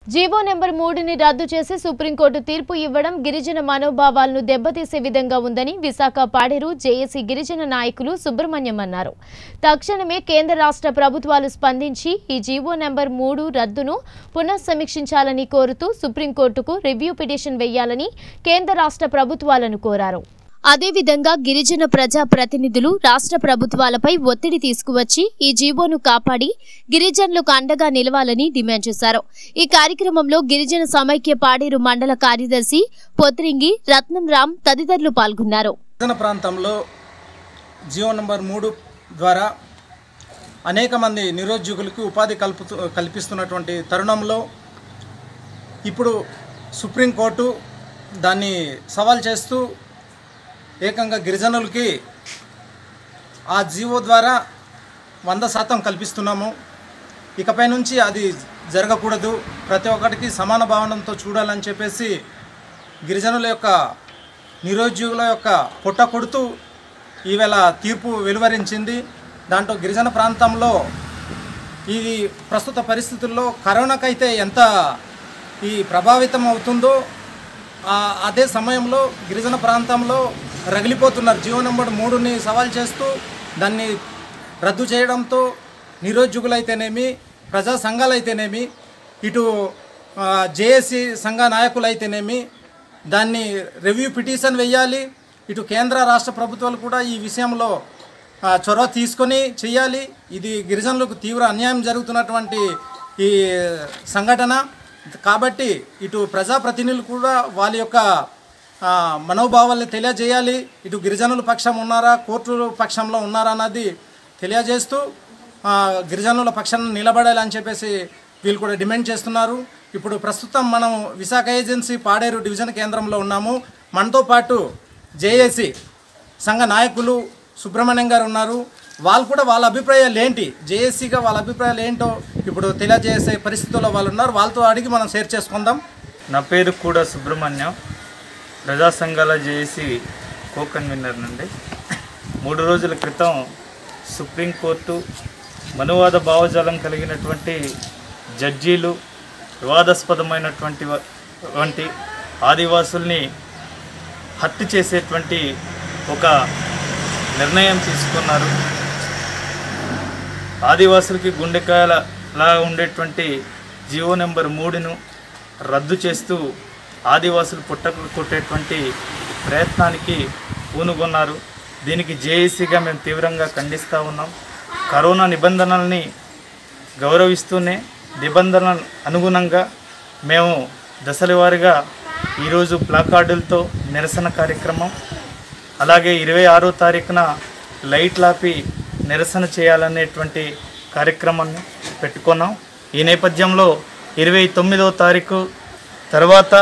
GO number మూడుని రద్దు చేసి supreme court తీర్పు ఇవ్వడం గిరిజన మనోభావాలను దెబ్బతీసే విధంగా ఉందని విశాఖ పాడేరు జేఏసీ గిరిజన నాయకులు సుబ్రహ్మణ్యం అన్నారు తక్షణమే కేంద్ర రాష్ట్ర ప్రభుత్వాలు స్పందించి ఈ జీవో నెంబర్ మూడు రద్దును పునఃసమీక్షించాలని కోరుతూ సుప్రీంకోర్టుకు రివ్యూ పిటిషన్ వేయాలని కేంద్ర రాష్ట్ర ప్రభుత్వాలను కోరారు అదేవిధంగా గిరిజన ప్రజా ప్రతినిధులు రాష్ట్ర ప్రభుత్వాలపై ఒత్తిడి తీసుకువచ్చి ఈ జీవోను కాపాడి గిరిజనులకు అండగా నిలవాలని డిమాండ్ చేశారు ఈ కార్యక్రమంలో గిరిజన సమైక్య పాడేరు మండల కార్యదర్శి పొత్రింగి రత్నం రామ్ తదితరులు పాల్గొన్నారు గిరిజన ప్రాంతంలో జియో నంబర్ మూడు ద్వారా అనేక మంది నిరుద్యోగులకు ఉపాధి కల్పుతూ కల్పిస్తున్నటువంటి తరుణంలో ఇప్పుడు సుప్రీంకోర్టు దాన్ని సవాల్ చేస్తూ ఏకంగా గిరిజనులకి ఆ జీవో ద్వారా వంద శాతం కల్పిస్తున్నాము ఇకపై నుంచి అది జరగకూడదు ప్రతి ఒక్కటికి సమాన భావనంతో చూడాలని చెప్పేసి గిరిజనుల యొక్క నిరుద్యోగుల యొక్క పొట్ట కొడుతూ ఈవేళ తీర్పు వెలువరించింది దాంట్లో గిరిజన ప్రాంతంలో ఇది ప్రస్తుత పరిస్థితుల్లో కరోనాకైతే ఎంత ఈ ప్రభావితం అవుతుందో ఆ అదే సమయంలో గిరిజన ప్రాంతంలో రగిలిపోతున్నారు జీవో నెంబర్ మూడుని సవాల్ చేస్తూ దాన్ని రద్దు చేయడంతో నిరుద్యోగులైతేనేమి ప్రజా సంఘాలైతేనేమి ఇటు జేఏసీ సంఘ నాయకులైతేనేమి దాన్ని రివ్యూ పిటిషన్ వేయాలి ఇటు కేంద్ర రాష్ట్ర ప్రభుత్వాలు కూడా ఈ విషయంలో ఆ, చొరవ తీసుకొని చేయాలి ఇది గిరిజనులకు తీవ్ర అన్యాయం జరుగుతున్నటువంటి ఈ సంఘటన కాబట్టి ఇటు ప్రజాప్రతినిధులు కూడా వాళ్ళ యొక్క ఆ, మనోభావాల్ని తెలియజేయాలి ఇటు గిరిజనుల పక్షం ఉన్నారా కోర్టు పక్షంలో ఉన్నారా అన్నది తెలియజేస్తూ ఆ, గిరిజనుల పక్షాన నిలబడాలి అని చెప్పేసి వీళ్ళు కూడా డిమాండ్ చేస్తున్నారు ఇప్పుడు ప్రస్తుతం మనం విశాఖ ఏజెన్సీ పాడేరు డివిజన్ కేంద్రంలో ఉన్నాము మనతో పాటు జేఏసీ సంఘ నాయకులు సుబ్రహ్మణ్యం గారు ఉన్నారు వాళ్ళు కూడా వాళ్ళ అభిప్రాయాలు ఏంటి జేఏసీగా వాళ్ళ అభిప్రాయాలు ఏంటో ఇప్పుడు తెలియజేసే పరిస్థితుల్లో వాళ్ళు ఉన్నారు వాళ్ళతో అడిగి మనం షేర్ చేసుకుందాం నా పేరు కూడా సుబ్రహ్మణ్యం ప్రజా సంఘాల జేఏసీ కో కన్వీనర్ నుండి మూడు రోజుల క్రితం సుప్రీంకోర్టు మనువాద భావజాలం కలిగినటువంటి జడ్జీలు వివాదాస్పదమైనటువంటి వ- వంటి ఆదివాసుల్ని హత్య చేసేటువంటి ఒక నిర్ణయం తీసుకున్నారు ఆదివాసులకి గుండెకాయలలా ఉండేటువంటి జియో నెంబర్ మూడును రద్దు చేస్తూ ఆదివాసులు పుట్టకు కొట్టేటువంటి ప్రయత్నానికి పూనుగొన్నారు దీనికి జేఏసీగా మేము తీవ్రంగా ఖండిస్తూ ఉన్నాం కరోనా నిబంధనల్ని గౌరవిస్తూనే నిబంధనల అనుగుణంగా మేము దశల వారీగా ఈరోజు ప్లాకార్డులతో నిరసన కార్యక్రమం అలాగే ఇరవై ఆరో తారీఖున లైట్ లాపి నిరసన చేయాలనేటువంటి కార్యక్రమాన్ని పెట్టుకున్నాం ఈ నేపథ్యంలో ఇరవై తొమ్మిదవ తారీఖు తర్వాత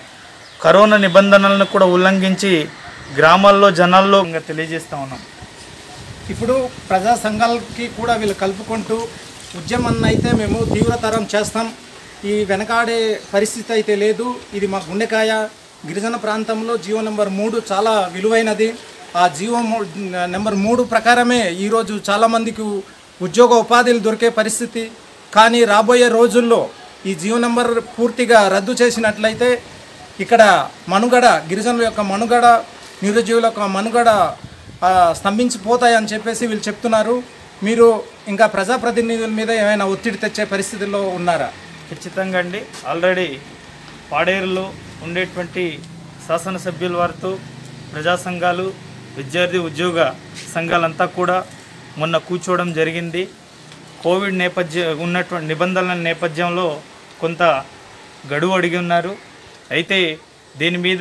కరోనా నిబంధనలను కూడా ఉల్లంఘించి గ్రామాల్లో జనాల్లో ఇంకా తెలియజేస్తూ ఉన్నాం ఇప్పుడు ప్రజా సంఘాలకి కూడా వీళ్ళు కలుపుకుంటూ ఉద్యమాన్ని అయితే మేము తీవ్రతరం చేస్తాం ఈ వెనకాడే పరిస్థితి అయితే లేదు ఇది మా గుండెకాయ గిరిజన ప్రాంతంలో జియో నెంబర్ మూడు చాలా విలువైనది ఆ జియో మూ- నెంబర్ మూడు ప్రకారమే ఈరోజు చాలామందికి ఉద్యోగ ఉపాధులు దొరికే పరిస్థితి కానీ రాబోయే రోజుల్లో ఈ జియో నెంబర్ పూర్తిగా రద్దు చేసినట్లయితే ఇక్కడ మనుగడ గిరిజనుల యొక్క మనుగడ నిరుద్యోగుల యొక్క మనుగడ ఆ, స్తంభించిపోతాయని చెప్పేసి వీళ్ళు చెప్తున్నారు మీరు ఇంకా ప్రజాప్రతినిధుల మీద ఏమైనా ఒత్తిడి తెచ్చే పరిస్థితుల్లో ఉన్నారా ఖచ్చితంగా అండి ఆల్రెడీ పాడేరులో ఉండేటువంటి శాసనసభ్యుల వారితో ప్రజా సంఘాలు విద్యార్థి ఉద్యోగ సంఘాలంతా కూడా మొన్న కూర్చోవడం జరిగింది కోవిడ్ నేపథ్య ఉన్నటువంటి నిబంధనల నేపథ్యంలో కొంత గడువు అడిగి ఉన్నారు అయితే దీని మీద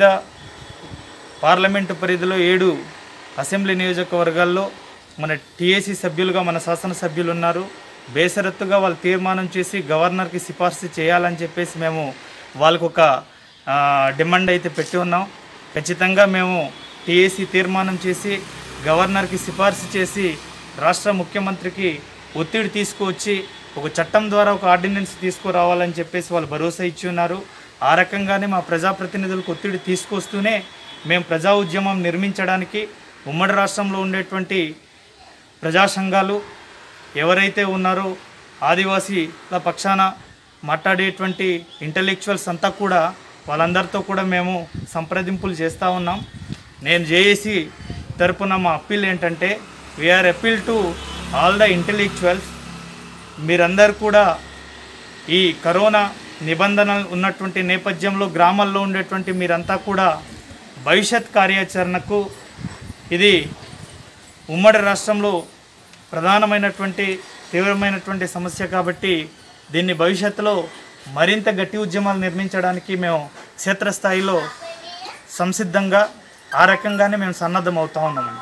పార్లమెంటు పరిధిలో ఏడు అసెంబ్లీ నియోజకవర్గాల్లో మన టీఏసీ సభ్యులుగా మన శాసనసభ్యులు ఉన్నారు బేసరత్తుగా వాళ్ళు తీర్మానం చేసి గవర్నర్కి సిఫార్సు చేయాలని చెప్పేసి మేము వాళ్ళకు ఒక ఆ, డిమాండ్ అయితే పెట్టి ఉన్నాం ఖచ్చితంగా మేము టీఏసీ తీర్మానం చేసి గవర్నర్కి సిఫార్సు చేసి రాష్ట్ర ముఖ్యమంత్రికి ఒత్తిడి తీసుకువచ్చి ఒక చట్టం ద్వారా ఒక ఆర్డినెన్స్ తీసుకురావాలని చెప్పేసి వాళ్ళు భరోసా ఇచ్చి ఉన్నారు ఆ రకంగానే మా ప్రజాప్రతినిధులకు ఒత్తిడి తీసుకొస్తూనే మేము ప్రజా ఉద్యమం నిర్మించడానికి ఉమ్మడి రాష్ట్రంలో ఉండేటువంటి ప్రజా సంఘాలు ఎవరైతే ఉన్నారో ఆదివాసీల పక్షాన మాట్లాడేటువంటి ఇంటలెక్చువల్స్ అంతా కూడా వాళ్ళందరితో కూడా మేము సంప్రదింపులు చేస్తూ ఉన్నాం నేను జేఏసీ తరపున మా అప్పీల్ ఏంటంటే we are appeal to all the intellectuals మీరందరూ కూడా ఈ కరోనా నిబంధనలు ఉన్నటువంటి నేపథ్యంలో గ్రామాల్లో ఉండేటువంటి మీరంతా కూడా భవిష్యత్ కార్యాచరణకు ఇది ఉమ్మడి రాష్ట్రంలో ప్రధానమైనటువంటి తీవ్రమైనటువంటి సమస్య కాబట్టి దీన్ని భవిష్యత్తులో మరింత గట్టి ఉద్యమాలు నిర్మించడానికి మేము క్షేత్రస్థాయిలో సంసిద్ధంగా ఆ రకంగానే మేము సన్నద్ధం అవుతా ఉన్నామండి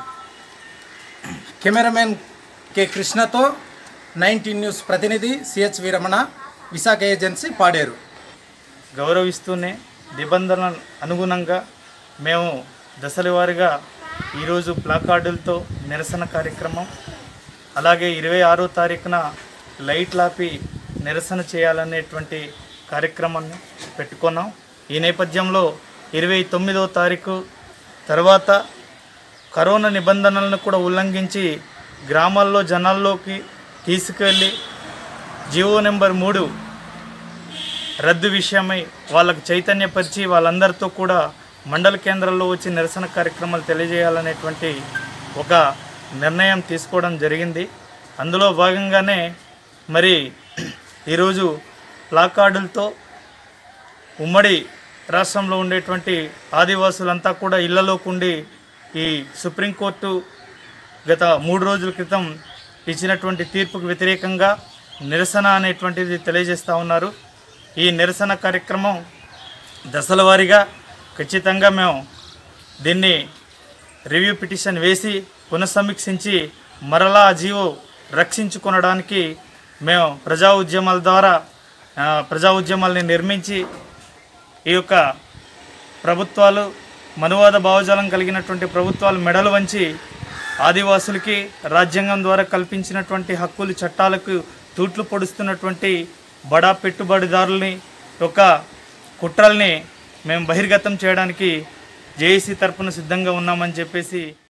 కెమెరామెన్ కె కృష్ణతో నైన్టీన్ న్యూస్ ప్రతినిధి సిహెచ్ వీరమణ విశాఖ ఏజెన్సీ పాడేరు గౌరవిస్తూనే నిబంధనల అనుగుణంగా మేము దశల వారీగా ఈరోజు ప్లాకార్డులతో నిరసన కార్యక్రమం అలాగే ఇరవై ఆరో తారీఖున లైట్ లాపి నిరసన చేయాలనేటువంటి కార్యక్రమాన్ని పెట్టుకున్నాం ఈ నేపథ్యంలో ఇరవై తొమ్మిదో తారీఖు తర్వాత కరోనా నిబంధనలను కూడా ఉల్లంఘించి గ్రామాల్లో జనాల్లోకి తీసుకెళ్ళి జియో నెంబర్ మూడు రద్దు విషయమై వాళ్ళకు చైతన్యపరిచి వాళ్ళందరితో కూడా మండల కేంద్రాల్లో వచ్చి నిరసన కార్యక్రమాలు తెలియజేయాలనేటువంటి ఒక నిర్ణయం తీసుకోవడం జరిగింది అందులో భాగంగానే మరి ఈరోజు ప్లాకార్డులతో ఉమ్మడి రాష్ట్రంలో ఉండేటువంటి ఆదివాసులంతా కూడా ఇళ్లలోకి ఉండి ఈ సుప్రీంకోర్టు గత మూడు రోజుల క్రితం ఇచ్చినటువంటి తీర్పుకు వ్యతిరేకంగా నిరసన అనేటువంటిది తెలియజేస్తూ ఉన్నారు ఈ నిరసన కార్యక్రమం దశల వారీగా ఖచ్చితంగా మేము దీన్ని రివ్యూ పిటిషన్ వేసి పునఃసమీక్షించి మరలా ఆ జీవో రక్షించుకొనడానికి మేము ప్రజా ఉద్యమాల ద్వారా ఆ, ప్రజా ఉద్యమాల్ని నిర్మించి ఈ యొక్క ప్రభుత్వాలు మనువాద భావజాలం కలిగినటువంటి ప్రభుత్వాలు మెడలు వంచి ఆదివాసులకి రాజ్యాంగం ద్వారా కల్పించినటువంటి హక్కులు చట్టాలకు తూట్లు పొడుస్తున్నటువంటి బడా పెట్టుబడిదారుల్ని యొక్క కుట్రల్ని మేము బహిర్గతం చేయడానికి జేఏసీ తరపున సిద్ధంగా ఉన్నామని చెప్పేసి